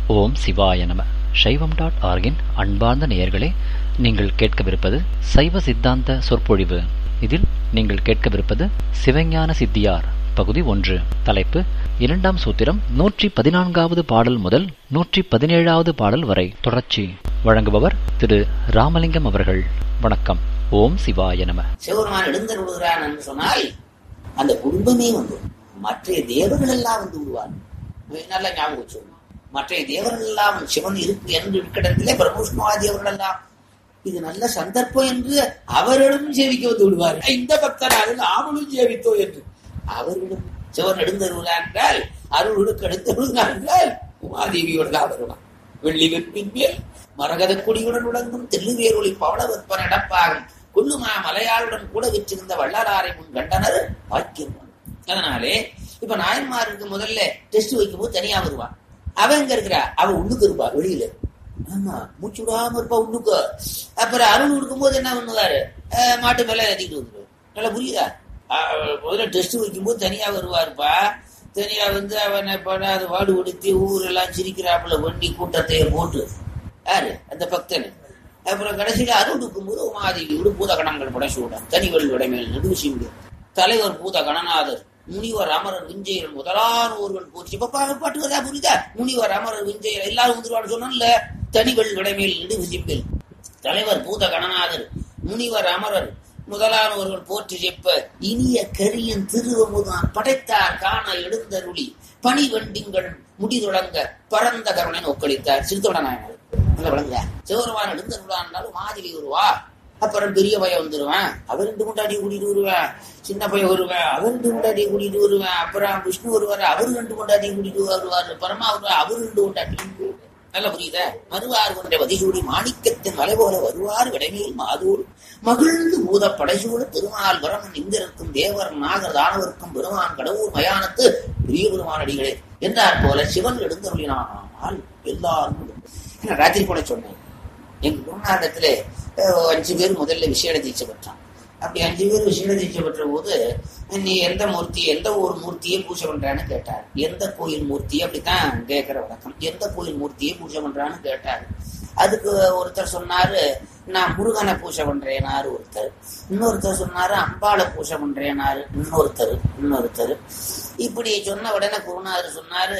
ஓம் சிவாய நம சைவம் டாட் ஆர்கின் அன்பார்ந்த நேயர்களே நீங்கள் கேட்கவிருப்பது சைவ சித்தாந்த சொற்பொழிவு இதில் நீங்கள் கேட்கவிருப்பது சிவஞான சித்தியார் பகுதி ஒன்று தலைப்பு இரண்டாம் சூத்திரம் நூற்றி பதினான்காவது பாடல் முதல் நூற்றி பதினேழாவது பாடல் வரை தொடர்ச்சி வழங்குபவர் திரு ராமலிங்கம் அவர்கள் வணக்கம் ஓம் சிவாய நம சிவபெருமான் எழுந்தர் விடுகிறான் என்று சொன்னால் அந்த குடும்பமே வந்து மற்ற தேவர்கள் எல்லாம் வந்து விடுவார் நல்ல ஞாபகம் வச்சுக்கணும் மற்ற தேவர்கள் எல்லாம் சிவன் இருக்கு என்று இருக்கிற பிரம்மவிஷ்ணுவா தேவர்கள் எல்லாம் இது நல்ல சந்தர்ப்பம் என்று அவர்களும் சேவிக்க வந்து விடுவார் இந்த பக்தராக நாமளும் சேவித்தோ என்று அவர்களும் சிவன் எழுந்தருகிறார் என்றால் அருளுக்கு எழுந்தருகிறார் என்றால் உமாதேவியோடு தான் வருவான் வெள்ளி வெற்பின் மேல் மரகத கொடியுடன் உடங்கும் தெல்லுவேரொளி பவளவற்ப நடப்பாகும் கொல்லுமா மலையாளுடன் கூட விற்றிருந்த வள்ளலாரை முன் கண்டனர் வாக்கியம் அதனாலே இப்ப நாயன்மாருக்கு முதல்ல டெஸ்ட் வைக்கும் போது தனியா வருவான் அவன் எங்க இருக்கிறா அவ உள்ளுக்கு இருப்பா வெளியில ஆமா மூச்சு விடாம இருப்பா உள்ளுக்கு அப்புறம் அருள் கொடுக்கும் போது என்ன பண்ணுவாரு அஹ் மாட்டு மேல ஏத்திட்டு வந்துருவாரு நல்லா புரியுதா அஹ் முதல்ல டெஸ்ட் வைக்கும் போது தனியா வருவாருப்பா தனியா வந்து அவனை படாத வாடு கொடுத்து ஊரெல்லாம் சிரிக்கிறாப்புல வண்டி கூட்டத்தை போட்டு யாரு அந்த பக்தன் அப்புறம் கடைசியில அருளுக்கும் போது உமாதேவியோடு பூத கணங்கள் படைச்சு விட தனிவெள் உடைமையில் நடுவுசிங்க தலைவர் பூத கணநாதர் முனிவர் அமரர் விஞ்சையர் முதலானோர்கள் போச்சு இப்ப பாட்டு வருதா புரியுதா முனிவர் அமரர் விஞ்சையர் எல்லாரும் வந்துருவான்னு சொன்னோம்ல தனிவெள் உடைமையில் நடுவுசிம்பில் தலைவர் பூத கணநாதர் முனிவர் அமரர் முதலானவர்கள் போற்றி செப்ப இனிய கரியன் திருவமுதான் படைத்தார் காண எழுந்தருளி பனி வண்டிங்கள் முடிதொடங்க பரந்த கருணை நோக்களித்தார் சிறுத்தோட நாயனர் நல்லா விளங்குதா சிவருவான் எழுந்தருளான்னாலும் மாதிரி வருவா அப்புறம் பெரிய பையன் வந்துருவேன் அவர் ரெண்டு கொண்டாடி கூட்டிட்டு வருவேன் சின்ன பையன் வருவேன் அவர் ரெண்டு கொண்டாடி கூட்டிட்டு வருவேன் அப்புறம் விஷ்ணு வருவாரு அவரு ரெண்டு கொண்டாடி கூட்டிட்டு வருவாரு பரமா வருவார் அவரு ரெண்டு கொண்டாடி நல்லா புரியுதா மறுவார் கொண்ட வதிசூடி மாணிக்கத்தின் மலை போல வருவார் விடைமையில் மாதூர் மகிழ்ந்து பூத படைசூட திருமால் வரமன் இந்திரக்கும் தேவர் நாகர் தானவர்க்கும் பெருமான் கடவுள் மயானத்து பெரிய பெருமான் அடிகளே என்றார் போல சிவன் எழுந்தருளினால் எல்லாரும் நான் ராத்திரி கூட சொன்னேன் எங்க குருநாதத்துல அஞ்சு பேர் முதல்ல விஷய தீட்சை பெற்றான் அப்படி அஞ்சு பேர் விஷய தீட்சை பெற்ற போது நீ எந்த மூர்த்தி எந்த ஒரு மூர்த்தியை பூஜை பண்றான்னு கேட்டார் எந்த கோயில் மூர்த்தி அப்படித்தான் கேட்கிற வழக்கம் எந்த கோயில் மூர்த்தியை பூஜை பண்றான்னு கேட்டார் அதுக்கு ஒருத்தர் சொன்னாரு நான் முருகனை பூஜை பண்றேனாரு ஒருத்தர் இன்னொருத்தர் சொன்னாரு அம்பாளை பூஜை பண்றேனாரு இன்னொருத்தர் இன்னொருத்தர் இப்படி சொன்ன உடனே குருநாதர் சொன்னாரு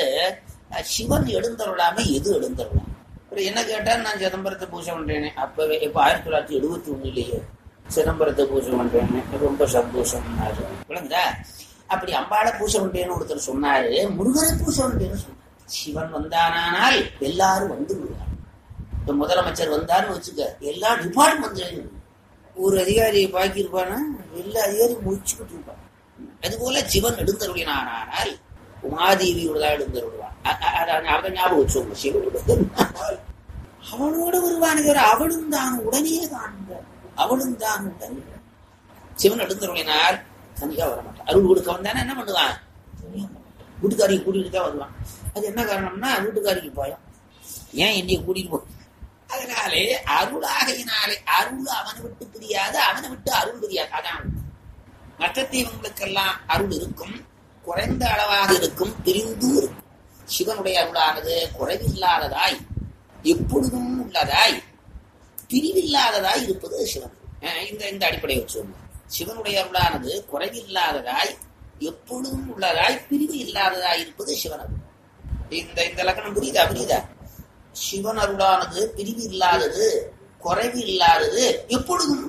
சிவன் எழுந்தருளாம எது எழுந்தருளாம் என்ன கேட்டா நான் சிதம்பரத்தை பூஜை பண்றேனே அப்பவே இப்ப ஆயிரத்தி தொள்ளாயிரத்தி எழுபத்தி ஒண்ணுலயே சிதம்பரத்தை பூஜை பண்றேன்னு ரொம்ப சந்தோஷம் விளங்குதா அப்படி அம்பாளை பூஜை பண்றேன்னு ஒருத்தர் சொன்னாரு முருகனை பூஜை பண்றேன்னு சொன்னார் சிவன் வந்தானால் எல்லாரும் வந்து விடுவார் இப்ப முதலமைச்சர் வந்தாருன்னு வச்சுக்க எல்லா டிபார்ட்மெண்ட் ஒரு அதிகாரியை பாக்கியிருப்பானா எல்லா அதிகாரியும் முடிச்சுக்கிட்டு இருப்பான் அதுபோல சிவன் எழுந்தருளினானால் உமாதேவியோட தான் எழுந்தருடுவான் அதை ஞாபகம் வச்சோங்க சிவன் அவளோட வருவானுங்கிற அவளும் தான் உடனே காண்க அவளும் தான் உடனே சிவன் எழுந்தருளினால் தனியா வரமாட்டான் அருள் கொடுக்க வந்தானே என்ன பண்ணுவான் வீட்டுக்காரியை கூட்டிட்டு தான் வருவான் அது என்ன காரணம்னா வீட்டுக்காரிக்கு பயம் ஏன் என்னைய கூட்டிட்டு போ அதனாலே அருளாகையினாலே அருள் அவனை விட்டு பிரியாது அவனை விட்டு அருள் பிரியாது அதான் மற்ற தெய்வங்களுக்கெல்லாம் அருள் இருக்கும் குறைந்த அளவாக இருக்கும் பிரிந்து இருக்கும் சிவனுடைய அருளானது குறைவில்லாததாய் எப்பொழுதும் உள்ளதாய் பிரிவில்லாததாய் இருப்பது சிவன் இந்த இந்த அடிப்படையை வச்சுக்கோங்க சிவனுடைய அருளானது குறைவில்லாததாய் எப்பொழுதும் உள்ளதாய் பிரிவு இல்லாததாய் இருப்பது சிவன் அருள் இந்த இந்த லக்கணம் புரியுதா புரியுதா சிவன் அருளானது பிரிவு இல்லாதது குறைவு இல்லாதது எப்பொழுதும்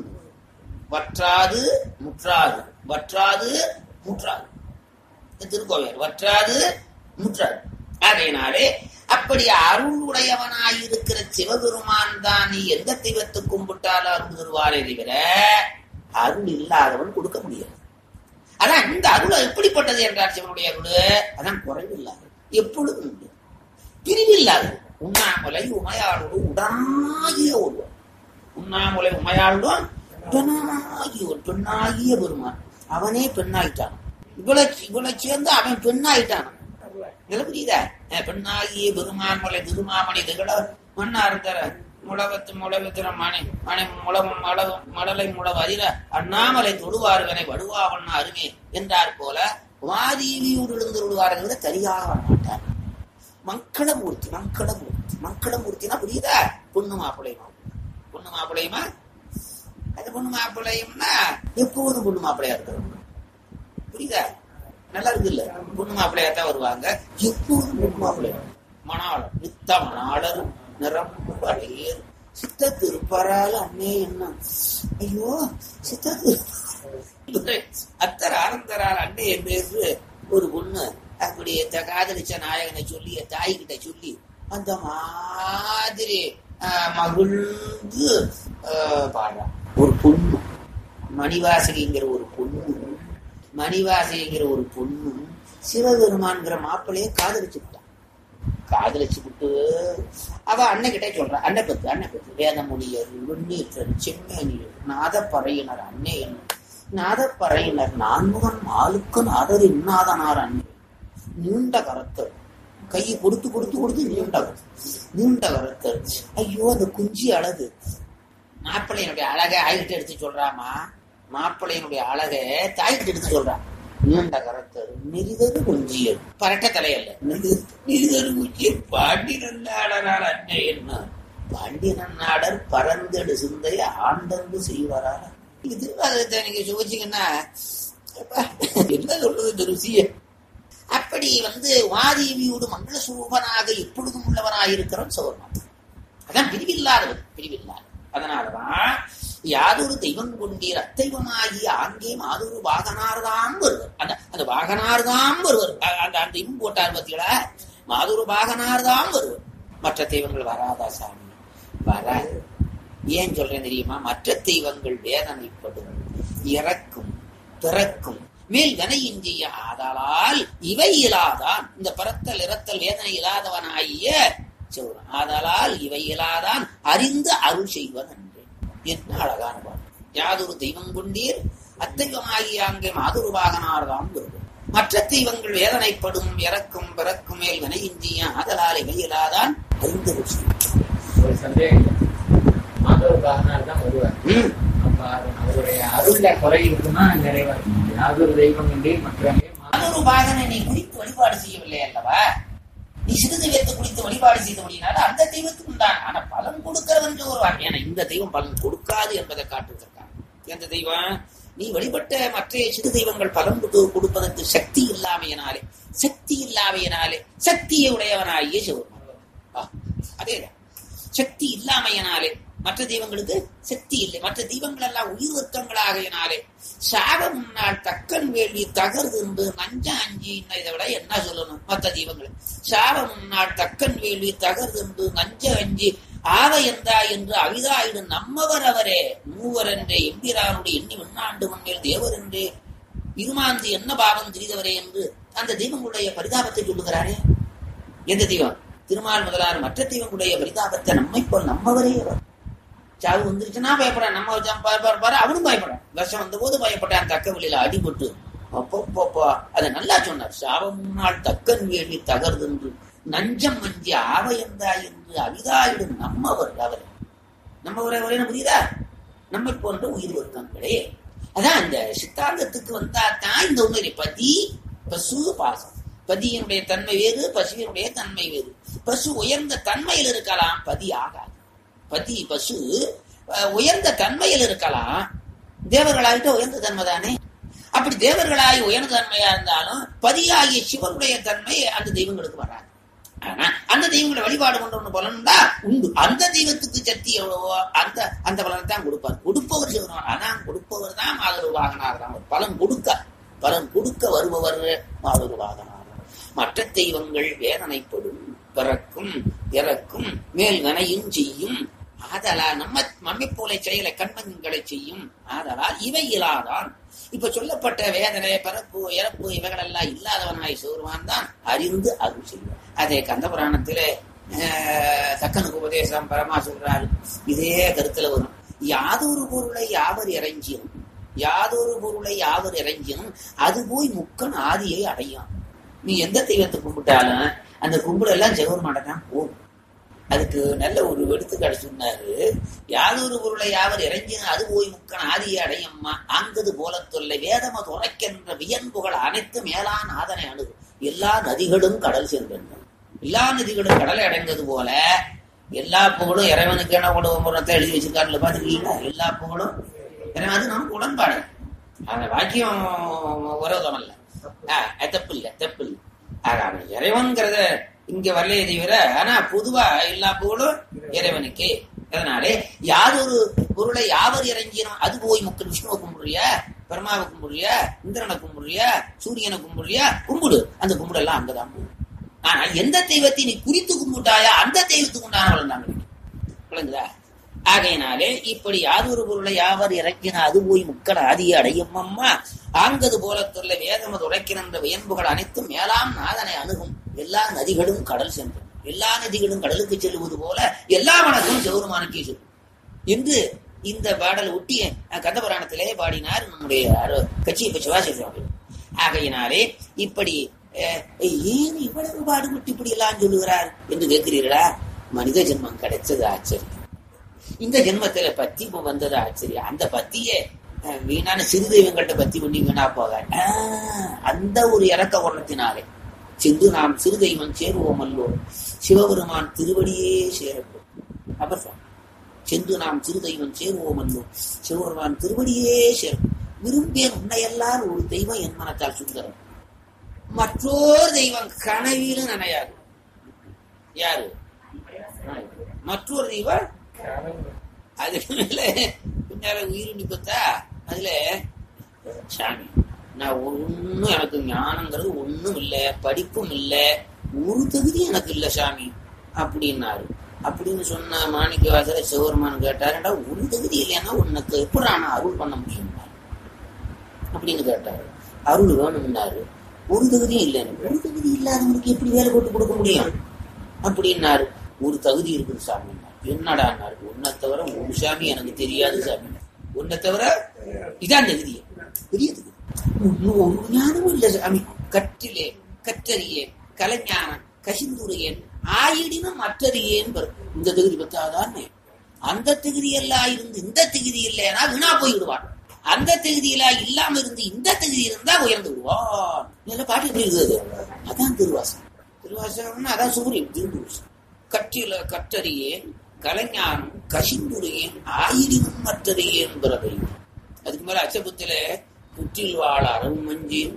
வற்றாது முற்றாது வற்றாது முற்றாது திருக்கோவில் வற்றாது முற்றாது அதனாலே அப்படி அருள் உடையவனாயிருக்கிற சிவபெருமான் தான் நீ எந்த தெய்வத்தை கும்பிட்டாலும் அருள் தருவாரே தவிர அருள் இல்லாதவன் கொடுக்க முடியாது அதான் இந்த அருள் எப்படிப்பட்டது என்றார் சிவனுடைய அருள் அதான் குறைவில்லாது எப்பொழுதும் உண்டு பிரிவில்லாது உண்ணாமலை உமையாளோடு உடனாகிய ஒருவன் உண்ணாமலை உமையாளுடன் உடனாகிய ஒரு பெண்ணாகிய பெருமான் அவனே பெண்ணாயிட்டான் இவ்வளவு இவ்வளவு சேர்ந்து அவன் பெண்ணாயிட்டான் இதுல புரியுதா பெண்ணாகிய பெருமான் மலை திருமாமணி திகழ மண்ணா இருந்தார முளவத்து முளவத்திர மணி மணி முளவும் மளவும் மடலை முளவு அதிர அண்ணாமலை தொடுவார்கனை வடுவாவண்ணா அருமே என்றார் போல வாதீவியோடு எழுந்து விடுவார்கள் விட தனியாக வரமாட்டார் மங்களமூர்த்தி மங்களமூர்த்தி மங்களமூர்த்தினா புரியுதா பொண்ணு மாப்பிள்ளையுமா பொண்ணு மாப்பிள்ளையுமா அது பொண்ணு மாப்பிள்ளையும்னா எப்போதும் பொண்ணு மாப்பிள்ளையா இருக்கிறவங்க புரியுதா நல்லா இருக்கு இல்ல பொண்ணு மாப்பிள்ளையா தான் வருவாங்க எப்போதும் பொண்ணு மாப்பிள்ளையா மணாளர் நித்த மணாளர் நிறம் அழகியர் சித்த திருப்பரால் அண்ணே என்ன ஐயோ சித்த திரு அத்தர் ஆனந்தரால் அண்ணே என்று ஒரு பொண்ணு அப்படி த- காதலிச்ச நாயகனை சொல்லி என் தாய்கிட்ட சொல்லி அந்த மாதிரி ஆஹ், மகிழ்ந்து ஆஹ், பாடுறான் ஒரு பொண்ணு மணிவாசகிங்கிற ஒரு பொண்ணு மணிவாசகிங்கிற ஒரு பொண்ணு சிவபெருமான்கிற மாப்பிள்ளைய காதலிச்சு விட்டான் காதலிச்சு விட்டு அவ அண்ணன் கிட்டே சொல்றா அண்ணன் பத்து அண்ணன் பத்து வேதமுனியர் வெண்ணீற்றர் செம்மேனியர் நாதப்பறையினர் அண்ணே என்ன நாதப்பறையினர் நான்முகன் மாலுக்கு நாதர் இன்னாதனார் அண்ணே நீண்ட கரத்தர் கையை கொடுத்து கொடுத்து கொடுத்து நீண்ட கரத்தர். நீண்ட கரத்தர் ஐயோ அந்த குஞ்சி அழகு மாப்பிள்ளையனுடைய அழகை ஆயிட்டு எடுத்து சொல்றாமா மாப்பிள்ளையனுடைய அழகை தாய்கிட்ட எடுத்து சொல்றான் நீண்ட கரத்தர் நெறிதரு குஞ்சியர் பரட்ட தலையல்ல நெறிதரு நெறிதரு குஞ்சியர் பாண்டி நன்னாடனார் அன்னை என்ன பாண்டி நன்னாடர் பரந்தெடு சிந்தை ஆண்டந்து செய்வாரால இது திருவாரூரத்தை நீங்க சுவச்சிங்கன்னா அப்பா, என்ன சொல்றது இந்த ருசியை அப்படி வந்து வாதேவியோடு மங்கள சுரூபனாக எப்பொழுதும் உள்ளவனாக இருக்கிறவன் சௌர்ணம் அதான் பிரிவில்லாதவன் பிரிவில்லாத அதனாலதான் யாதொரு தெய்வம் கொண்டீர் அத்தெய்வமாகி ஆங்கே மாதொரு வாகனார்தான் வருவர் அந்த அந்த வாகனார்தான் வருவர் அ- அந்த அந்த இம் போட்டார் பார்த்தீங்களா மாதொரு வாகனார்தான் வருவர் மற்ற தெய்வங்கள் வராதா சாமி வராது ஏன் சொல்றேன் தெரியுமா மற்ற தெய்வங்கள் வேதனைப்படும் இறக்கும் பிறக்கும் மேல் வினையின் செய்ய ஆதலால் இவை இலாதான் இந்த பரத்தல் இறத்தல் வேதனை இல்லாதவனாகிய சிவன் ஆதலால் இவை இலாதான் அறிந்து அருள் செய்வன் என்று என்ன அழகான பாட்டு யாதொரு தெய்வம் கொண்டீர் அத்தெய்வமாகிய அங்கே மாதுருவாகனார்தான் வருவது மற்ற தெய்வங்கள் வேதனைப்படும் இறக்கும் பிறக்கும் மேல் வினையின் செய்ய ஆதலால் இவை இலாதான் அறிந்து அருள் செய்வன் ஒரு சந்தேகம் இல்லை. மாதவர் காரணால் தான் வருவார் ம். அப்ப அது அவருடைய அருள்ல குறை இருக்குன்னா நிறைவா இருக்கும் யாதொரு தெய்வம் இன்றி மற்றவங்க ஒரு பாகனை நீ குறித்து வழிபாடு செய்யவில்லை அல்லவா நீ சிறு தெய்வத்தை குறித்து வழிபாடு செய்தபடினால அந்த தெய்வத்துக்கு உண்டான ஆனா பலன் கொடுக்கிறவன் ஒரு வார்த்தை ஏன்னா இந்த தெய்வம் பலன் கொடுக்காது என்பதை காட்டுவதற்காக எந்த தெய்வம் நீ வழிபட்ட மற்ற சிறு தெய்வங்கள் பலன் கொடு- கொடுப்பதற்கு சக்தி இல்லாமையினாலே சக்தி இல்லாமையினாலே சக்தியை உடையவனாகிய சிவபெருமான் ஆ, அதேதான் சக்தி இல்லாமையினாலே மற்ற தெய்வங்களுக்கு சக்தி இல்லை மற்ற தெய்வங்கள் எல்லாம் உயிர் வர்க்கங்களாகையினாலே சாப முன்னாள் தக்கன் வேள்வி தகர்து என்று நஞ்ச அஞ்சி இதை விட என்ன சொல்லணும் மற்ற தெய்வங்கள் சாப முன்னாள் தக்கன் வேள்வி தகர்து என்று நஞ்ச அஞ்சி ஆவ எந்தா என்று அவிதாயிடும் நம்மவர் அவரே மூவர் என்றே எம்பிரானுடைய எண்ணி விண்ணாண்டு மண்ணில் தேவர் என்றே இருமாந்து என்ன பாவம் தெரிந்தவரே என்று அந்த தெய்வங்களுடைய பரிதாபத்தை சொல்லுகிறாரே எந்த தெய்வம் திருமால் முதலான மற்ற தெய்வங்களுடைய பரிதாபத்தை நம்மை போல் நம்மவரே அவர் சாவு வந்துருச்சுன்னா பயப்படுறான் நம்ம வச்சான் பயப்படுறாரு அவனும் பயப்படுறான் விஷம் வந்த போது பயப்பட்டான் தக்க வழியில அடிபட்டு அப்பப்பப்பா அதை நல்லா சொன்னார் சாபம் முன்னால் தக்கன் வேள்வி தகர்தென்று நஞ்சம் மஞ்சி ஆவையந்தா என்று அவிதாயிடும் நம்மவர் அவர் நம்மவரை வரையின புரியுதா நம்மை போன்ற உயிர் வர்க்கங்களே அதான் இந்த சித்தாந்தத்துக்கு வந்தா தான் இந்த உண்மை பதி பசு பாசம் பதியினுடைய தன்மை வேறு பசுவினுடைய தன்மை வேறு பசு உயர்ந்த தன்மையில் இருக்கலாம் பதி ஆகாது பதி பசு அஹ், உயர்ந்த தன்மையில் இருக்கலாம் தேவர்களாகிட்ட உயர்ந்த தன்மை தானே அப்படி தேவர்களாகி உயர்ந்த தன்மையா இருந்தாலும் பதியாகிய சிவனுடைய தன்மை அந்த தெய்வங்களுக்கு வராது ஆனா அந்த தெய்வங்களை வழிபாடு கொண்டு பலன்டா உண்டு அந்த தெய்வத்துக்கு சக்தி எவ்வளவோ அந்த அந்த பலனை தான் கொடுப்பார் கொடுப்பவர் சிவன் ஆனா கொடுப்பவர் தான் மாதொரு வாகனார் தான் பலன் கொடுக்க பலன் கொடுக்க வருபவர் மாதொரு வாகனார் மற்ற தெய்வங்கள் வேதனைப்படும் பிறக்கும் இறக்கும் மேல் நனையும் செய்யும் ஆதலால் நம்ம நம்மை போல செயலை கண்மங்களை செய்யும் ஆதலால் இவை இல்லாதான் இப்ப சொல்லப்பட்ட வேதனை பிறப்பு இறப்பு இவைகள் எல்லாம் இல்லாதவனாய் சிவருமான் தான் அறிந்து அருள் செய்வார் அதே கந்த புராணத்திலே ஆஹ், தக்கனுக்கு உபதேசம் பரமா சொல்றாரு இதே கருத்துல வரும் யாதொரு பொருளை யாவர் இறைஞ்சியும் யாதொரு பொருளை யாவர் இறைஞ்சியும் அது போய் முக்கன் ஆதியை அடையும் நீ எந்த தெய்வத்தை கும்பிட்டாலும் அந்த கும்பிட எல்லாம் ஜெகவர்மாட்ட தான் போகும் அதுக்கு நல்ல ஒரு எடுத்துக்காட்டு சொன்னாரு யாதொரு பொருளை யாவர் இறைஞ்சின அது போய் முக்கன் ஆதியை அடையம்மா அங்கது போல தொல்லை வேதம துறைக்கின்ற வியன்புகள் அனைத்து மேலான ஆதனை அணுகு எல்லா நதிகளும் கடல் சென்றன எல்லா நதிகளும் கடலை அடைந்தது போல எல்லா புகழும் இறைவனுக்கு என்ன கொடுவத்தை எழுதி வச்சிருக்காருல பாத்துருக்கீங்களா எல்லா புகழும் இறைவன் அது நமக்கு உடன்பாடு அந்த வாக்கியம் விரோதம் அல்ல ஆஹ், அது தப்பு இல்ல தப்பு இல்ல ஆக, அவன் இறைவன்கிறத இங்க வரலையே தவிர ஆனா பொதுவா எல்லா புகழும் இறைவனுக்கு அதனாலே யாதொரு பொருளை யாவர் இறங்கினோம் அது போய் மக்கள் விஷ்ணுவை கும்பிடுறியா பெருமாவை கும்பிடுறியா இந்திரனை கும்பிடுறியா சூரியனை கும்பிடுறியா கும்பிடு அந்த கும்பிடெல்லாம் அங்கதான் போகும் ஆனா எந்த தெய்வத்தை நீ குறித்து கும்பிட்டாயா அந்த தெய்வத்துக்கு உண்டானவள் தான் கிடைக்கும் விளங்குதா ஆகையினாலே இப்படி யாதொரு பொருளை யாவர் இறக்கின அது போய் முக்கட ஆதியை அடையும் அம்மா ஆங்கது போல தொல்லை வேதமது உரைக்கின்ற வியன்புகள் அனைத்தும் மேலாம் நாதனை அணுகும் எல்லா நதிகளும் கடல் சென்றும் எல்லா நதிகளும் கடலுக்கு செல்லுவது போல எல்லா வணக்கம் சிவருமானுக்கே செல்லும் என்று இந்த பாடல் ஒட்டி அஹ், கந்தபுராணத்திலே பாடினார் நம்முடைய அரு- கட்சியப்ப சிவாசி சுவாமி ஆகையினாலே இப்படி அஹ், ஏன் இவ்வளவு பாடுபட்டு இப்படி எல்லாம் சொல்லுகிறார் என்று கேட்கிறீர்களா மனித ஜென்மம் கிடைச்சது ஆச்சரியம் இந்த ஜென்மத்துல பத்தி இப்ப வந்தது ஆச்சரியம் அந்த பத்தியே அஹ், வீணான சிறு தெய்வங்கள்ட்ட பத்தி பண்ணி வீணா போக ஆஹ், அந்த ஒரு இறக்க குணத்தினாலே சென்று நாம் சிறு தெய்வம் சேருவோம் அல்லோ சிவபெருமான் திருவடியே சேரட்டும் அப்ப சொல். சென்று நாம் சிறு தெய்வம் சேருவோம் அல்லோ சிவபெருமான் திருவடியே சேரும் விரும்பேன் உன்னையெல்லாம் ஒரு தெய்வம் என் மனத்தால் சுந்தரம் மற்றொரு தெய்வம் கனவிலும் நனையாது யாரு மற்றொரு தெய்வம் அது மேல பின்னால உயிர் நிப்பத்தா அதுல சாமி நான் ஒண்ணும் எனக்கு ஞானங்கிறது ஒண்ணும் இல்ல படிப்பும் இல்ல ஒரு தகுதி எனக்கு இல்ல சாமி அப்படின்னாரு அப்படின்னு சொன்ன மாணிக்க வாசல சிவருமான் கேட்டாருடா ஒரு தகுதி இல்லைன்னா உனக்கு எப்படி நான் அருள் பண்ண முடியும் அப்படின்னு கேட்டாரு அருள் வேணும்னாரு ஒரு தகுதியும் இல்லைன்னு ஒரு தகுதி இல்லாதவனுக்கு எப்படி வேலை போட்டு கொடுக்க முடியும் அப்படின்னாரு ஒரு தகுதி இருக்குது சாமி என்னடான்னாரு உன்னை தவிர ஒரு சாமி எனக்கு தெரியாது சாமி உன்னை தவிர இதான் தகுதி பெரிய தகுதி இன்னும் ஒரு ஞானமும் இல்ல சாமி கற்றிலே கற்றறியே கலைஞானம் கசிந்துரையேன் ஆயிடினும் மற்றறியேன் பெறும். இந்த தகுதி பத்தாதானே அந்த தகுதி எல்லாம் இருந்து இந்த தகுதி இல்லைன்னா வீணா போய்விடுவான் அந்த தகுதியெல்லாம் இல்லாம இருந்து இந்த தகுதி இருந்தா உயர்ந்து விடுவான் இதுல பாட்டு எப்படி இருக்குது அதான் திருவாசகம் திருவாசகம்னா அதான் சூரியன் திருவாசகம் கற்றில கற்றறியேன் கலைஞானம் கசிந்துரையேன் ஆயிடினும் மற்றறியேன் பிறதை அதுக்கு மேல அச்சபுத்தில புற்றில் வாழ அறவும் மஞ்சேன்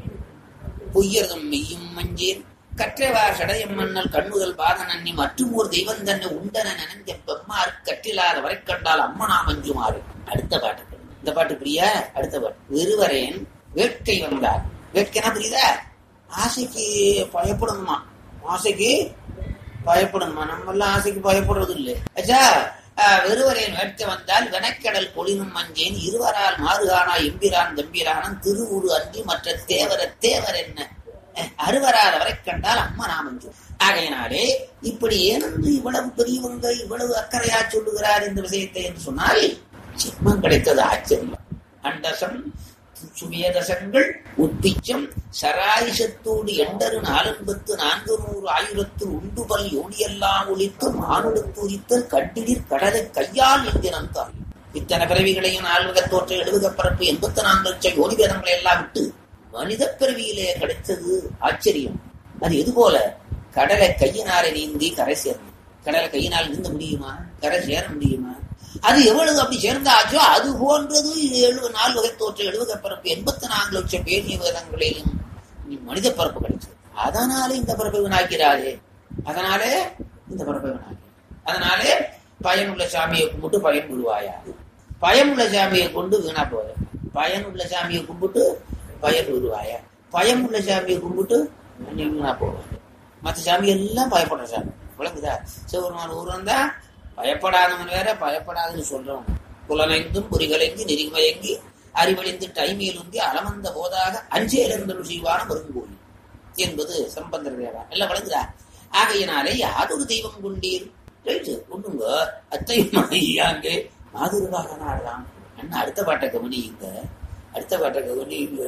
பொய்யர்தம் மெய்யும் மஞ்சேன் கற்றவார் சடயம் மன்னல் கண்ணுதல் பாதன் அன்னி மற்றும் ஒரு தெய்வம் தன்னை உண்டன நினைந்த பெம்மாறு கற்றிலாத வரை கண்டால் அம்மனா மஞ்சுமாறு அடுத்த பாட்டு இந்த பாட்டு பிரியா அடுத்த பாட்டு வெறுவரேன் வேட்கை வந்தார் வேட்கைனா புரியுதா ஆசைக்கு பயப்படணுமா ஆசைக்கு பயப்படணுமா நம்ம எல்லாம் ஆசைக்கு பயப்படுறது இல்லை அச்சா ஆஹ், வெறுவரேன் வேட்கை வந்தால் வெனக்கடல் பொழினும் மஞ்சேன் இருவரால் மாறுகானா எம்பிரான் தம்பிரானன் திருவுரு அன்றி மற்ற தேவர தேவர் என்ன அஹ், அறுவராத வரை கண்டால் அம்மா நாமஞ்சு ஆகையினாலே இப்படி ஏனென்று இவ்வளவு பெரியவங்க இவ்வளவு அக்கறையா சொல்லுகிறார் இந்த விஷயத்தை என்று சொன்னால் ஜென்மம் கிடைத்தது ஆச்சரியம் அண்டசம் சுவேதசங்கள் உட்பிச்சம் சராயுஷத்தோடு எண்டரு நாலன்பத்து நான்கு நூறு ஆயிரத்தில் உண்டுபல் யோனியெல்லாம் ஒழித்து மானுடத்து உரித்தல் கட்டிலிற் கடலை கையால் என்கிறன் தான் இத்தனை பிறவிகளையும் நால்வக தோற்ற எழுதுக பரப்பு எண்பத்தி நான்கு லட்சம் யோனி வேதங்களை எல்லாம் விட்டு மனித பிறவியிலே கிடைத்தது ஆச்சரியம் அது எது போல கடலை கையினாலே நீந்தி கரை சேரணும் கடலை கையினால் நீந்த முடியுமா கரை சேர முடியுமா அது எவ்வளவு அப்படி சேர்ந்தாச்சோ அது போன்றது எழுபது நாலு வகை தோற்ற எழுபது பரப்பு எண்பத்தி நான்கு லட்சம் பேரிய வேதங்களிலும் மனித பரப்பு கிடைச்சது அதனாலே இந்த பரப்பை வினாக்கிறாரே அதனாலே இந்த பரப்பை வினாக்கிறார் அதனாலே பயனுள்ள சாமியை கும்பிட்டு பயன் விடுவாயா பயமுள்ள சாமியை கொண்டு வீணா போய பயனுள்ள சாமியை கும்பிட்டு பயன் விடுவாயா பயமுள்ள சாமியை கும்பிட்டு நீ வீணா போவாங்க மற்ற சாமி எல்லாம் பயப்படுற சாமி விளங்குதா சிவபெருமான் ஊரம் தான் பயப்படாதவன் வேற பயப்படாதுன்னு சொல்றவன் புலனைந்தும் பொறிகளைந்து நெறிமயங்கி அறிவழிந்து டைமையில் உந்தி அலமந்த போதாக அஞ்சேலிருந்தல் செய்வான மருங்கோயில் என்பது சம்பந்தர் தேவா எல்லாம் விளங்குதா ஆகையினாலே யாதொரு தெய்வம் கொண்டீர் ரைட்டு கொண்டுங்க அத்தையாங்க மாதுருவாக நாடலாம் என்ன அடுத்த பாட்டை கவனியுங்க அடுத்த பாட்டை கவனியுங்க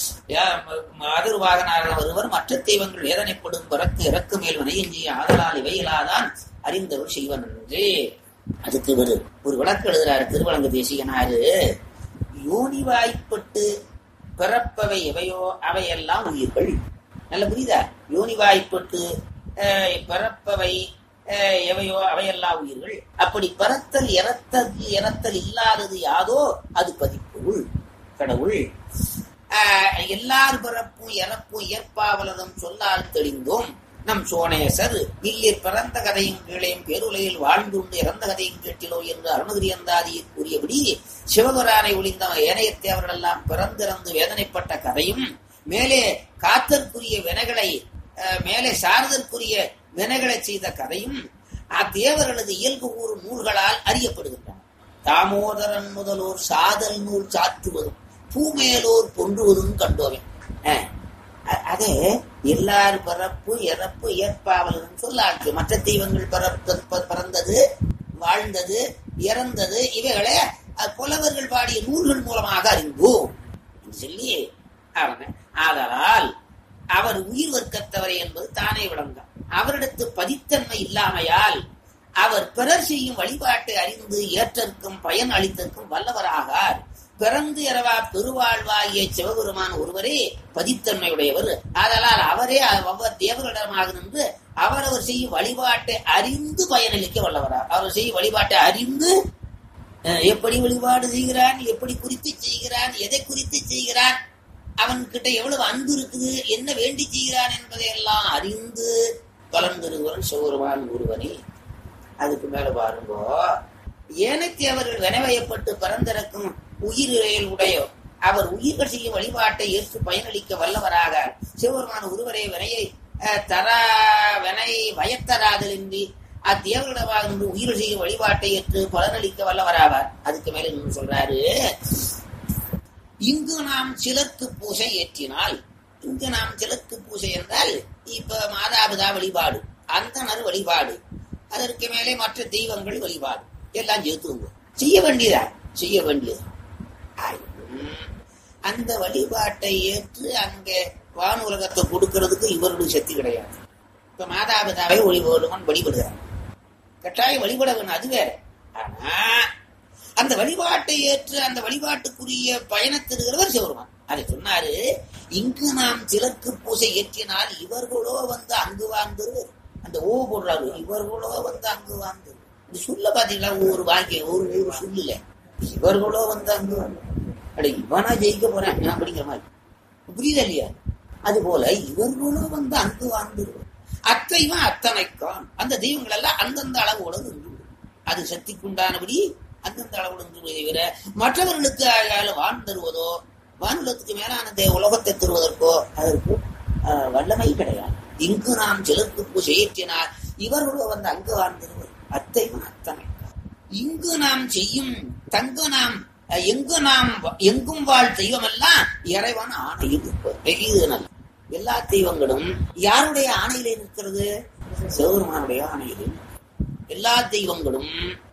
மாதுருவாக நாடலாம் ஒருவர் மற்ற தெய்வங்கள் வேதனைப்படும் பிறக்கு இறக்கு மேல் வினையஞ்சி ஆதலால் இவையிலாதான் அறிந்தவர் செய்வன் என்றே அதுக்கு ஒரு ஒரு விளக்கு எழுதுறாரு திருவளங்க தேசிகனாரு யோனி வாய்ப்பட்டு பிறப்பவை எவையோ அவையெல்லாம் உயிர்கள் நல்ல புரியுதா யோனி வாய்ப்பட்டு அஹ், பிறப்பவை அஹ், எவையோ அவையெல்லாம் உயிர்கள் அப்படி பிறத்தல் இறத்தல் இறத்தல் இல்லாதது யாதோ அது பதிப்பொருள் கடவுள் ஆஹ், எல்லார் பிறப்பும் இறப்பும் இயற்பாவலதும் சொல்லால் தெளிந்தோம் நம் சோனேசர் இல்லிற் பிறந்த கதையும் கீழையும் பேருலையில் வாழ்ந்துண்டு இறந்த கதையும் கேட்டிலோ என்று அருணகிரி அந்தாதி கூறியபடி சிவபுரானை ஒளிந்த ஏனையத்தை அவர்களெல்லாம் பிறந்திறந்து வேதனைப்பட்ட கதையும் மேலே காத்தற்குரிய வினைகளை அஹ், மேலே சார்தற்குரிய வினைகளை செய்த கதையும் அத்தேவர்களது இயல்பு கூறும் நூல்களால் அறியப்படுகின்றன தாமோதரன் முதலோர் சாதல் நூல் சாற்றுவதும் பூமேலோர் பொன்றுவதும் கண்டோமே அஹ், அ- அதே எல்லார் பிறப்பு இறப்பு ஏற்பாவல்னு சொல்லாச்சு மற்ற தெய்வங்கள் பிறப்பு ப- பிறந்தது வாழ்ந்தது இறந்தது இவைகளை அஹ், புலவர்கள் பாடிய நூல்கள் மூலமாக அறிந்தோம் என்று சொல்லி அவன் ஆதலால் அவர் உயிர் வர்க்கத்தவரை என்பது தானே விளங்கும் அவரிடத்து பதித்தன்மை இல்லாமையால் அவர் பிறர் செய்யும் வழிபாட்டை அறிந்து ஏற்றற்கும் பயன் அளித்தற்கும் வல்லவராகார் பிறந்து இரவா பெருவாழ்வாகிய சிவபெருமான் ஒருவரே பதித்தன்மையுடையவர் ஆதலால் அவரே ஒவ்வொரு தேவர்களிடமாக நின்று அவரவர் செய்யும் வழிபாட்டை அறிந்து பயனளிக்க வல்லவரார் அவர் செய்யும் வழிபாட்டை அறிந்து அஹ், எப்படி வழிபாடு செய்கிறான் எப்படி குறித்து செய்கிறான் எதை குறித்து செய்கிறான் அவன்கிட்ட எவ்வளவு அன்பு இருக்குது என்ன வேண்டி செய்கிறான் என்பதை எல்லாம் அறிந்து பலர்ந்திருவன் சிவருமான் ஒருவனே அதுக்கு மேல பாருங்கோ ஏனைக்கு அவர்கள் வினவயப்பட்டு பரந்திறக்கும் உயிரிழையில் உடையோ அவர் உயிர்கள் செய்யும் வழிபாட்டை ஏற்று பயனளிக்க வல்லவராக சிவபெருமான ஒருவரே வினையை அஹ், தரா வினை வயத்தராதலின்றி அத்தேவர்களிடமாக நின்று உயிர் செய்யும் வழிபாட்டை ஏற்று பலனளிக்க வல்லவராவார் அதுக்கு மேல இன்னும் சொல்றாரு இங்கு நாம் சிலர்க்கு பூசை ஏற்றினால் இங்கு நாம் சிலர்க்கு பூசை என்றால் இப்ப மாதாபிதா வழிபாடு அந்தனர் வழிபாடு அதற்கு மேலே மற்ற தெய்வங்கள் வழிபாடு எல்லாம் சேர்த்துங்க செய்ய வேண்டியதா செய்ய வேண்டியது ஆயினும் அந்த வழிபாட்டை ஏற்று அங்கே வானுலகத்தை கொடுக்கிறதுக்கு இவருடைய சக்தி கிடையாது இப்ப மாதாபிதாவை ஒளிபடுவன் வழிபடுகிறார் கட்டாயம் வழிபட வேணும் அது வேற ஆனா அந்த வழிபாட்டை ஏற்று அந்த வழிபாட்டுக்குரிய பயணத்திருக்கிறவர் சிவருமான் அதை சொன்னாரு இங்கு நாம் சிலருக்கு பூசை ஏற்றினால் இவர்களோ வந்து அங்கு வாழ்ந்துருவர் அந்த ஓ போடுறாரு இவர்களோ வந்து அங்கு வாழ்ந்துரு இந்த சொல்ல பாத்தீங்களா ஒவ்வொரு வாக்கியம் ஒரு ஒரு சொல்லுல இவர்களோ வந்து அங்கு வாழ்ந்து அட இவனா ஜெயிக்க போறேன் நான் அப்படிங்கிற மாதிரி புரியுதா இல்லையா அது போல இவர்களோ வந்து அங்கு வாழ்ந்துருவர் அத்தைவன் அத்தனைக்கான் அந்த தெய்வங்கள் எல்லாம் அந்தந்த அளவோடு நின்று விடும். அது சக்திக்குண்டானபடி அந்தந்த அளவோடு நின்று விடுவதை தவிர மற்றவர்களுக்கு ஆகையால வான் தருவதோ வானுலகத்துக்கு மேலான தே உலகத்தை தருவதற்கோ அதற்கு ஆஹ், வல்லமை கிடையாது இங்கு நாம் சிலருக்கு பூஜை ஏற்றினால் இவர்களோ வந்து அங்கு வாழ்ந்திருவர் அத்தைவன் அத்தனைக்கான் இங்கு நாம் செய்யும் தங்கு நாம் அஹ், எங்கு நாம் வ- எங்கும் வாழ் தெய்வமெல்லாம் இறைவன் ஆணையில் இருப்பது இது நல்ல எல்லா தெய்வங்களும் யாருடைய ஆணையிலே நிற்கிறது சிவபெருமானுடைய ஆணையிலே எல்லா தெய்வங்களும்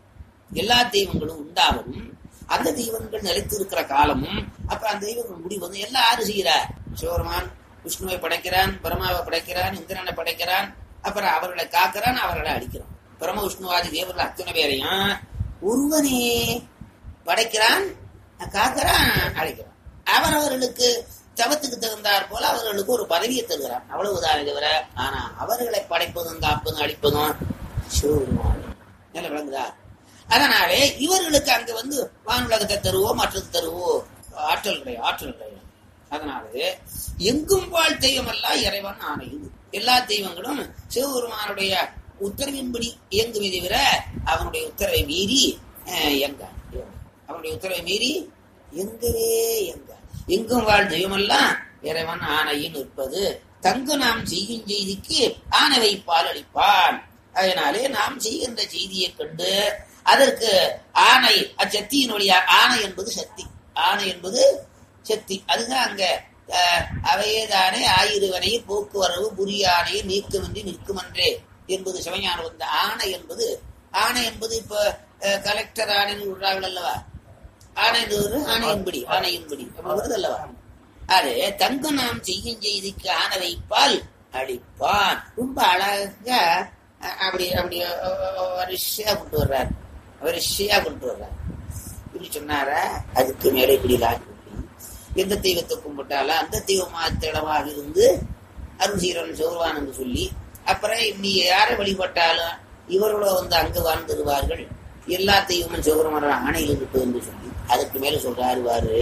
எல்லா தெய்வங்களும் உண்டாவதும் அந்த தெய்வங்கள் நிலைத்து இருக்கிற காலமும் அப்புறம் அந்த தெய்வங்கள் முடிவதும் எல்லாம் யாரு செய்கிறார் சிவபெருமான் விஷ்ணுவை படைக்கிறான் பிரம்மாவை படைக்கிறான் இந்திரனை படைக்கிறான் அப்புறம் அவர்களை காக்கிறான் அவர்களை அழிக்கிறான் பிரம்ம விஷ்ணுவாதி தேவர்கள் அத்தனை பேரையும் ஒருவனே படைக்கிறான் காக்கிறான் அழைக்கிறான் அவரவர்களுக்கு தவத்துக்கு தகுந்தாற் போல அவர்களுக்கு ஒரு பதவியை தருகிறான் அவ்வளவுதான் தவிர ஆனா அவர்களை படைப்பதும் காப்பதும் அழிப்பதும் சிவபெருமான் நல்ல விளங்குதா அதனாலே இவர்களுக்கு அங்க வந்து வானுலகத்தை தருவோ மற்றது தருவோ ஆற்றல் கிடையாது ஆற்றல் கிடையாது அதனாலே எங்கும் வாழ் தெய்வம் எல்லாம் இறைவன் ஆணையுது எல்லா தெய்வங்களும் சிவபெருமானுடைய உத்தரவின்படி இயங்குமே தவிர அவனுடைய உத்தரவை மீறி அஹ், இயங்க அவனுடைய உத்தரவை மீறி எங்கவே எங்க எங்கும் வாழ் தெய்வமெல்லாம் இறைவன் ஆணையில் நிற்பது தங்கு நாம் செய்யும் செய்திக்கு ஆணை வைப்பால் அளிப்பான் அதனாலே நாம் செய்கின்ற செய்தியை கண்டு அதற்கு ஆணை அச்சக்தியின் வழியா ஆணை என்பது சக்தி ஆணை என்பது சக்தி அதுதான் அங்க அஹ், அவையேதானே ஆயிரவனை போக்குவரவு புரியானையை நீக்கமின்றி நிற்குமன்றே என்பது சிவஞான வந்த ஆணை என்பது ஆணை என்பது இப்ப அஹ், கலெக்டர் ஆணைன்னு விடுறார்கள் அல்லவா ஆணை ஒரு ஆணையின்படி ஆணையின்படி அப்ப வருது அல்லவா அது தங்கு நாம் செய்யும் செய்திக்கு ஆணை வைப்பால் அழிப்பான் ரொம்ப அழகா அ- அப்படி அப்படி அ- அ- வரிசையா கொண்டு வர்றார் வரிசையா கொண்டு வர்றார் இப்படி சொன்னாரா அதுக்கு மேலே இப்படி லாஜி எந்த தெய்வத்தை கும்பிட்டாலும் அந்த தெய்வமாக திடமாக இருந்து அருள் சீரன் சிவருவான் என்று சொல்லி அப்புறம் நீ யாரை வழிபட்டாலும் இவர்களோ வந்து அங்கு வாழ்ந்துருவார்கள் எல்லாத்தையும் சிவபெருமான ஆணையில் இருக்கு என்று சொல்லி அதுக்கு மேல சொல்றாரு வாரு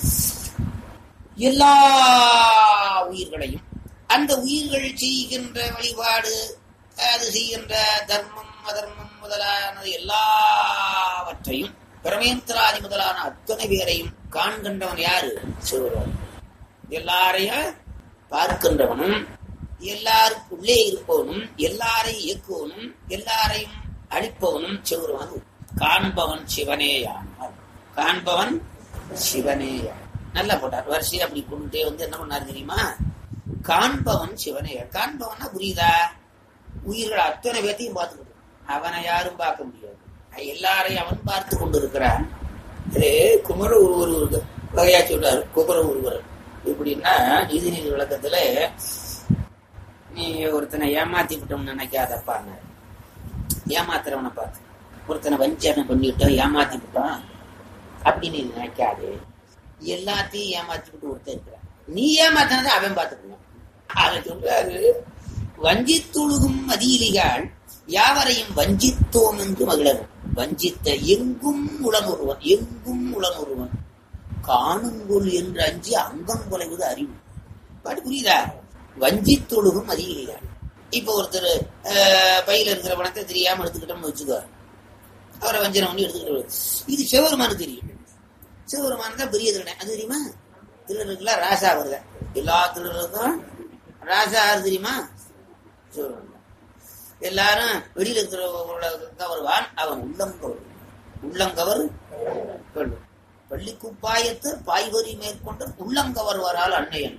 எல்லா உயிர்களையும் அந்த உயிர்கள் செய்கின்ற வழிபாடு அது செய்கின்ற தர்மம் அதர்மம் முதலான எல்லாவற்றையும் பிரமேந்திராதி முதலான அத்தனை பேரையும் காண்கின்றவன் யாரு சிவபெருமான் எல்லாரையும் பார்க்கின்றவனும் எல்லாருக்கும் உள்ளே இருப்பவனும் எல்லாரையும் இயக்குவனும் எல்லாரையும் அழிப்பவனும் சிவருவன் காண்பவன் சிவனேயானார் காண்பவன் சிவனேயான் நல்லா போட்டார் வரிசையை அப்படி கொண்டுட்டே வந்து என்ன பண்ணார் தெரியுமா காண்பவன் சிவனே காண்பவனா புரியுதா உயிர்கள் அத்தனை பேர்த்தையும் பார்த்துக்கிட்டு அவனை யாரும் பார்க்க முடியாது எல்லாரையும் அவன் பார்த்து கொண்டிருக்கிறான் இது குமர ஒருவர் ஒரு வகையா சொல்றாரு குமர ஒருவர் எப்படின்னா நீதிநீதி விளக்கத்துல நீ ஒருத்தனை ஏமாத்தி விட்டோம்னு நினைக்காதப்பாங்க ஏமாத்துறவனை பார்த்து ஒருத்தனை வஞ்சனை பண்ணிவிட்டோம் ஏமாத்தி விட்டோம் அப்படின்னு நீ நினைக்காது எல்லாத்தையும் ஏமாத்தி விட்டு ஒருத்தன் இருக்கிறான் நீ ஏமாத்தினதை அவன் பார்த்துக்கணும் அவன் சொல்றாரு வஞ்சித்துழுகும் மதியிலிகாள் யாவரையும் வஞ்சித்தோம் என்று மகிழரும் வஞ்சித்த எங்கும் உளனொருவன் எங்கும் உளனொருவன் காணுங்கொள் என்று அஞ்சி அங்கம் குலைவது அறிவு பாட்டு புரியுதா வஞ்சித்தொழுகும் அதிகாரிகள் இப்ப ஒருத்தர் பையில இருக்கிற பணத்தை தெரியாம எடுத்துக்கிட்டோம்னு வச்சுக்கோ அவரை வஞ்சனம் பண்ணி எடுத்துக்கிட்டு இது சிவருமானு தெரியும் சிவருமான் தான் பெரிய திருடன் அது தெரியுமா திருடனுக்குலாம் ராசா வருத எல்லா திருடருக்கும் ராசா யாரு தெரியுமா சிவருமான் எல்லாரும் வெளியில இருக்கிற கவர்வான் அவன் உள்ளங்கவர் உள்ளங்கவர் கொள்ளும் பள்ளி குப்பாயத்து பாய்வரி மேற்கொண்டு உள்ளங்கவர் வரால் அன்னையன்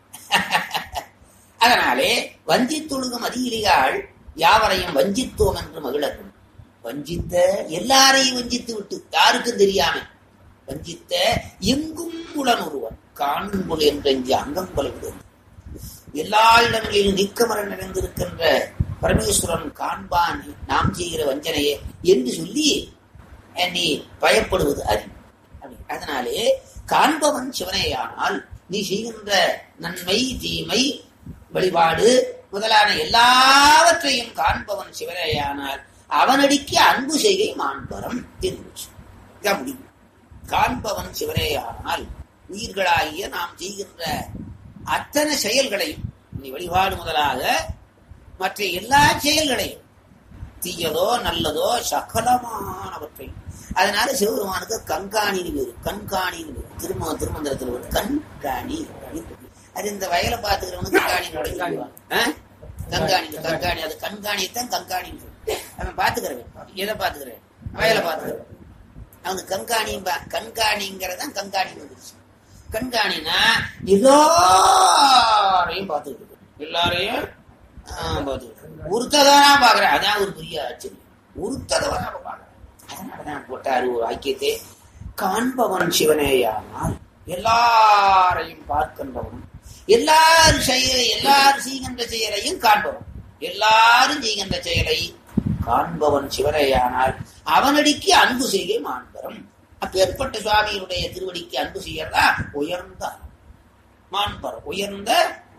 அதனாலே வஞ்சித்தொழுகும் அதிகாரிகள் யாவரையும் வஞ்சித்தோம் என்று மகிழரும் வஞ்சித்த எல்லாரையும் வஞ்சித்து விட்டு யாருக்கும் தெரியாம வஞ்சித்த எங்கும் உடன் ஒருவன் காணுங்குள் என்றெஞ்சு அங்கம் கொலைவிடும் எல்லா இடங்களிலும் நிக்கமர நிறைந்திருக்கின்ற பரமேஸ்வரன் காண்பான் நாம் செய்கிற வஞ்சனையே என்று சொல்லி நீ பயப்படுவது அறிவு அதனாலே காண்பவன் சிவனேயானால் நீ செய்கின்ற நன்மை தீமை வழிபாடு முதலான எல்லாவற்றையும் காண்பவன் சிவனேயானால் அவனடிக்கு அன்பு செய்கை மாண்பரம் என்று முடியும் காண்பவன் சிவனேயானால் உயிர்களாகிய நாம் செய்கின்ற அத்தனை செயல்களையும் நீ வழிபாடு முதலாக மற்ற எல்லா செயல்களையும் தீயதோ நல்லதோ சகலமானவற்றையும் அதனால சிவபெருமானுக்கு கண்காணின்னு பேரு கண்காணின்னு பேரு திரும்ப திருமந்திரத்தில் ஒரு கண்காணி அது இந்த வயலை பார்த்துக்கிறவனுக்கு கண்காணி கண்காணி கண்காணி அது கண்காணியத்தான் கண்காணி அவன் பாத்துக்கிறவன் எதை பாத்துக்கிறேன் வயலை பாத்துக்கிறவன் அவனுக்கு கண்காணி கண்காணிங்கிறதான் கண்காணி வந்துருச்சு கண்காணினா எல்லாரையும் பார்த்துக்கிட்டு எல்லாரையும் பார்த்துக்கிட்டு ஒருத்ததானா பாக்குறேன் அதான் ஒரு பெரிய ஆச்சரியம் ஒருத்ததவனா பாக்குறேன் அதனாலதான் போட்டாரு ஒரு ஐக்கியத்தை காண்பவன் சிவனேயானால் எல்லாரையும் பார்க்கின்றவன் எல்லாரும் செய்ய எல்லாரும் செய்கின்ற செயலையும் காண்பவன் எல்லாரும் செய்கின்ற செயலை காண்பவன் சிவனேயானால் அவனடிக்கு அன்பு செய்கை மாண்பரம் அப்பேற்பட்ட சுவாமியினுடைய திருவடிக்கு அன்பு செய்யறதா உயர்ந்த மாண்பரம் உயர்ந்த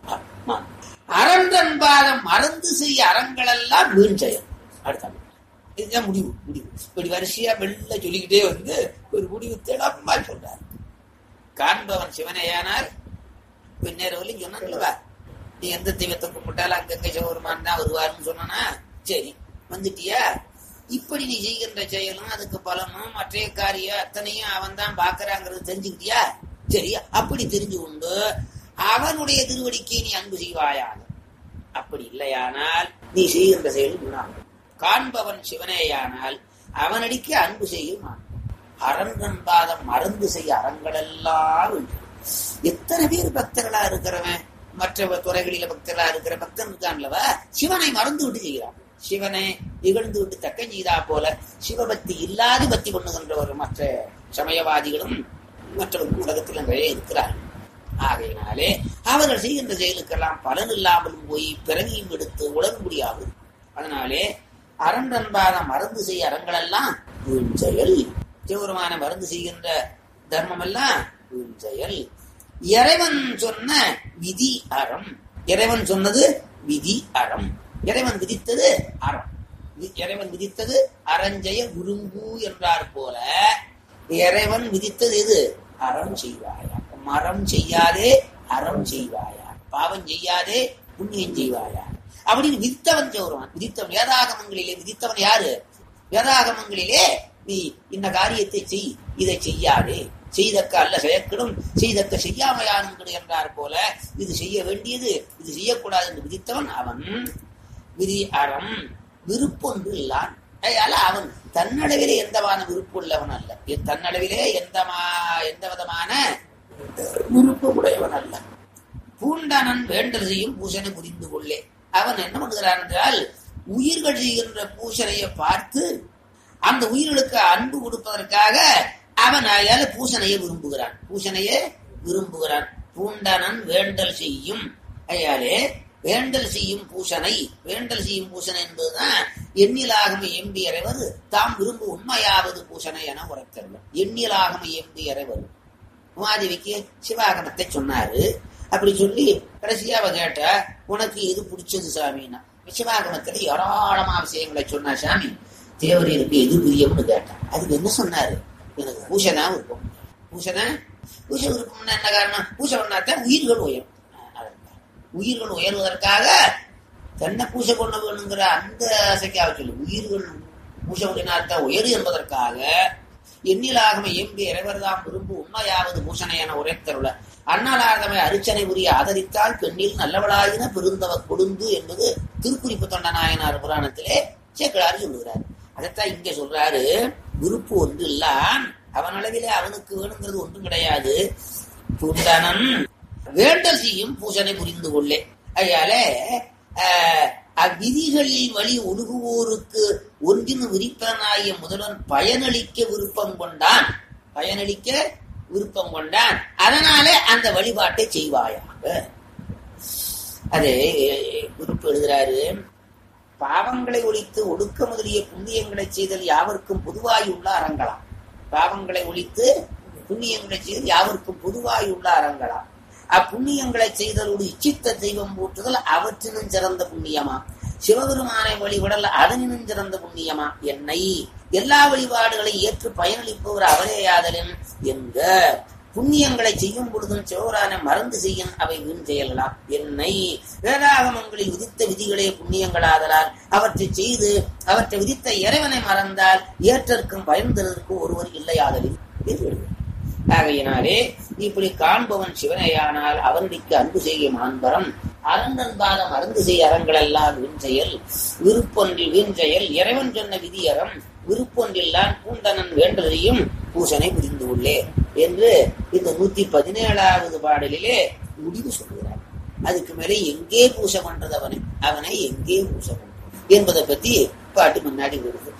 அறந்தன் பாதம் மறந்து செய்ய அறங்களெல்லாம் வீண் செயல் அடுத்த இதுதான் முடிவு முடிவு இப்படி வரிசையா வெள்ள சொல்லிக்கிட்டே வந்து ஒரு முடிவு திடமா சொல்றார் காண்பவன் சிவனையானார் பின்னேற வரையும் சொன்னான்லவா நீ எந்த தெய்வத்தை கும்பிட்டாலும் அங்கங்க சிவபெருமான் தான் வருவார்னு சொன்னா சரி வந்துட்டியா இப்படி நீ செய்கின்ற செயலும் அதுக்கு பலனும் மற்ற காரியம் அத்தனையும் அவன் தான் பாக்குறாங்கிறது தெரிஞ்சுக்கிட்டியா சரி அப்படி தெரிஞ்சு கொண்டு அவனுடைய திருவடிக்கு நீ அன்பு செய்வாயாக அப்படி இல்லையானால் நீ செய்கின்ற செயல் வீணாகும் காண்பவன் சிவனேயானால் அவனடிக்கு அன்பு செய்யும் அரங்கன் பாதம் மறந்து செய்ய அறங்களெல்லாம் எத்தனை பேர் பக்தர்களா இருக்கிறவன் மற்ற துறைகளில பக்தர்களா இருக்கிற பக்தன் இருக்கான்லவா சிவனை மறந்து விட்டு செய்கிறான் சிவனை இகழ்ந்து விட்டு தக்க செய்தா போல சிவபக்தி இல்லாது பக்தி பண்ணுகின்றவர் மற்ற சமயவாதிகளும் மற்றவர்கள் உலகத்தில் நிறைய இருக்கிறார்கள் ஆகையினாலே அவர்கள் செய்கின்ற செயலுக்கெல்லாம் பலன் இல்லாமலும் போய் பிறவியும் எடுத்து உலக முடியாது அதனாலே அரண்டன்பாத மருந்து செய்ய அறங்களெல்லாம் வீண் செயல் சிவருமான மருந்து செய்கின்ற தர்மம் எல்லாம் வீண் செயல் இறைவன் சொன்ன விதி அறம் இறைவன் சொன்னது விதி அறம் இறைவன் விதித்தது அறம் வி- இறைவன் விதித்தது அறஞ்செய விரும்பு என்றார் போல இறைவன் விதித்தது எது அறம் செய்வாயா மரம் செய்யாதே அறம் செய்வாயா பாவம் செய்யாதே புண்ணியம் செய்வாயா அப்படின்னு விதித்தவன் சொல்றான் விதித்தவன் வேதாகமங்களிலே விதித்தவன் யாரு வேதாகமங்களிலே நீ இந்த காரியத்தை செய் இதை செய்யாதே செய்தக்க அல்ல செயக்கிடும் செய்தக்க செய்யாமையானுங்கிடு என்றார் போல இது செய்ய வேண்டியது இது செய்யக்கூடாது என்று விதித்தவன் அவன் விதி அறம் விருப்பொன்று இல்லான் அதனால அவன் தன்னளவிலே எந்தமான விருப்பு உள்ளவன் அல்ல எ- தன்னளவிலே எந்த எந்த விதமான விருப்பு உடையவன் அல்ல பூண்டானன் வேண்டல் செய்யும் பூசனை புரிந்து கொள்ளே அவன் என்ன பண்ணுகிறான் என்றால் உயிர்கள் செய்கின்ற பூசனையை பார்த்து அந்த உயிர்களுக்கு அன்பு கொடுப்பதற்காக அவன் அயால பூசனையை விரும்புகிறான் பூசனையை விரும்புகிறான் பூண்டனன் வேண்டல் செய்யும் அயாலே வேண்டல் செய்யும் பூசனை வேண்டல் செய்யும் பூசனை என்பதுதான் எண்ணிலாகம எம்பி இறைவர் தாம் விரும்பு உண்மையாவது பூசனை என உரைத்தருவர் எண்ணிலாகம எம்பி இறைவர் உமாதேவிக்கு சிவாகமத்தை சொன்னாரு அப்படி சொல்லி கடைசியா அவ கேட்டா உனக்கு எது பிடிச்சது சாமின்னா சிவாகமத்துல ஏராளமா விஷயங்களை சொன்னா சாமி தேவரீருக்கு எது பிரியம்னு கேட்டான் அதுக்கு என்ன சொன்னாரு எனக்கு பூசனா விருப்பம் பூசனா பூச விருப்பம்னா என்ன காரணம் பூசை பண்ணாதான் உயிர்கள் உயரும் அதான். உயிர்கள் உயர்வதற்காக தன்னை பூசை பண்ண வேணுங்கிற அந்த ஆசைக்காக சொல்லு உயிர்கள் பூசை பண்ணினாத்தான் உயரு என்பதற்காக எண்ணிலாகம எம்பி இறைவர்தாம் விரும்பு உண்மையாவது பூசனை என உரைத்தருள அண்ணலார்தமை அரிச்சனை உரிய ஆதரித்தால் பெண்ணில் நல்லவளாயின பெருந்தவ கொழுந்து என்பது திருக்குறிப்பு தொண்ட நாயனார் புராணத்திலே சேக்கலாறு சொல்லுகிறார் அதைத்தான் இங்க சொல்றாரு விருப்பு ஒன்று இல்லான் அவன் அளவிலே அவனுக்கு வேணுங்கிறது ஒன்றும் கிடையாது புந்தனன் வேண்டல் செய்யும் பூசனை புரிந்து கொள்ளே அதனால ஆஹ், அவ்விதிகளில் வழி ஒழுகுவோருக்கு ஒன்றின் விரிப்பனாகிய முதல்வன் பயனளிக்க விருப்பம் கொண்டான் பயனளிக்க விருப்பம் கொண்டான் அதனாலே அந்த வழிபாட்டை செய்வாயாக அது குறிப்பு எழுதுறாரு பாவங்களை ஒழித்து ஒடுக்க முதலிய புண்ணியங்களை செய்தல் யாவருக்கும் பொதுவாயுள்ள அறங்களாம் பாவங்களை ஒழித்து புண்ணியங்களை செய்தல் யாவருக்கும் பொதுவாயுள்ள அறங்களாம் அப்புண்ணியங்களை செய்தலோடு இச்சித்த தெய்வம் போற்றுதல் அவற்றினும் சிறந்த புண்ணியமா சிவபெருமானை வழிபடல் அதனினும் சிறந்த புண்ணியமா என்னை எல்லா வழிபாடுகளை ஏற்று பயனளிப்பவர் அவரேயாதலின் எங்க புண்ணியங்களை செய்யும் பொழுதும் சிவரான மறந்து செய்யும் அவை வீண் செயலாம் என்னை வேதாகமங்களில் விதித்த விதிகளே புண்ணியங்களாதலால் அவற்றை செய்து அவற்றை விதித்த இறைவனை மறந்தால் ஏற்றற்கும் பயன் தருவதற்கும் ஒருவர் இல்லையாதலின் என்று எழுதுகிறார். ஆகையினாலே இப்படி காண்பவன் சிவனையானால் அவனுக்கு அன்பு செய்யும் ஆண்பரம் அரண்டன்பாத மருந்து செய்ய அறங்களெல்லாம் வீண் செயல் விருப்பொன்றில் வீண் செயல் இறைவன் சொன்ன விதியறம் விருப்பொன்றில்லான் பூண்டனன் வேண்டதையும் பூசனை புரிந்து உள்ளே என்று இந்த நூத்தி பதினேழாவது பாடலிலே முடிவு சொல்கிறார் அதுக்கு மேலே எங்கே பூசை பண்றது அவனை அவனை எங்கே பூசை பண்றது என்பதை பத்தி பாட்டு முன்னாடி வருது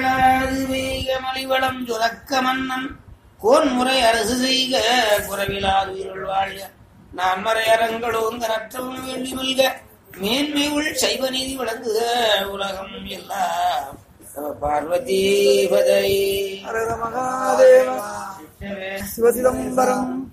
மலிவளம் சுரக்க மன்னன் கோன்முறை அரசு செய்க குறவிலாது உயிர்கள் வாழ்க நான் மறை அறங்களோங்க நற்றவன் வேண்டி மல்க மேன்மை உள் சைவ நீதி வழங்குக உலகம் எல்லாம் நம பார்வதி பதை ஹர மகாதேவ சிவசிதம்பரம்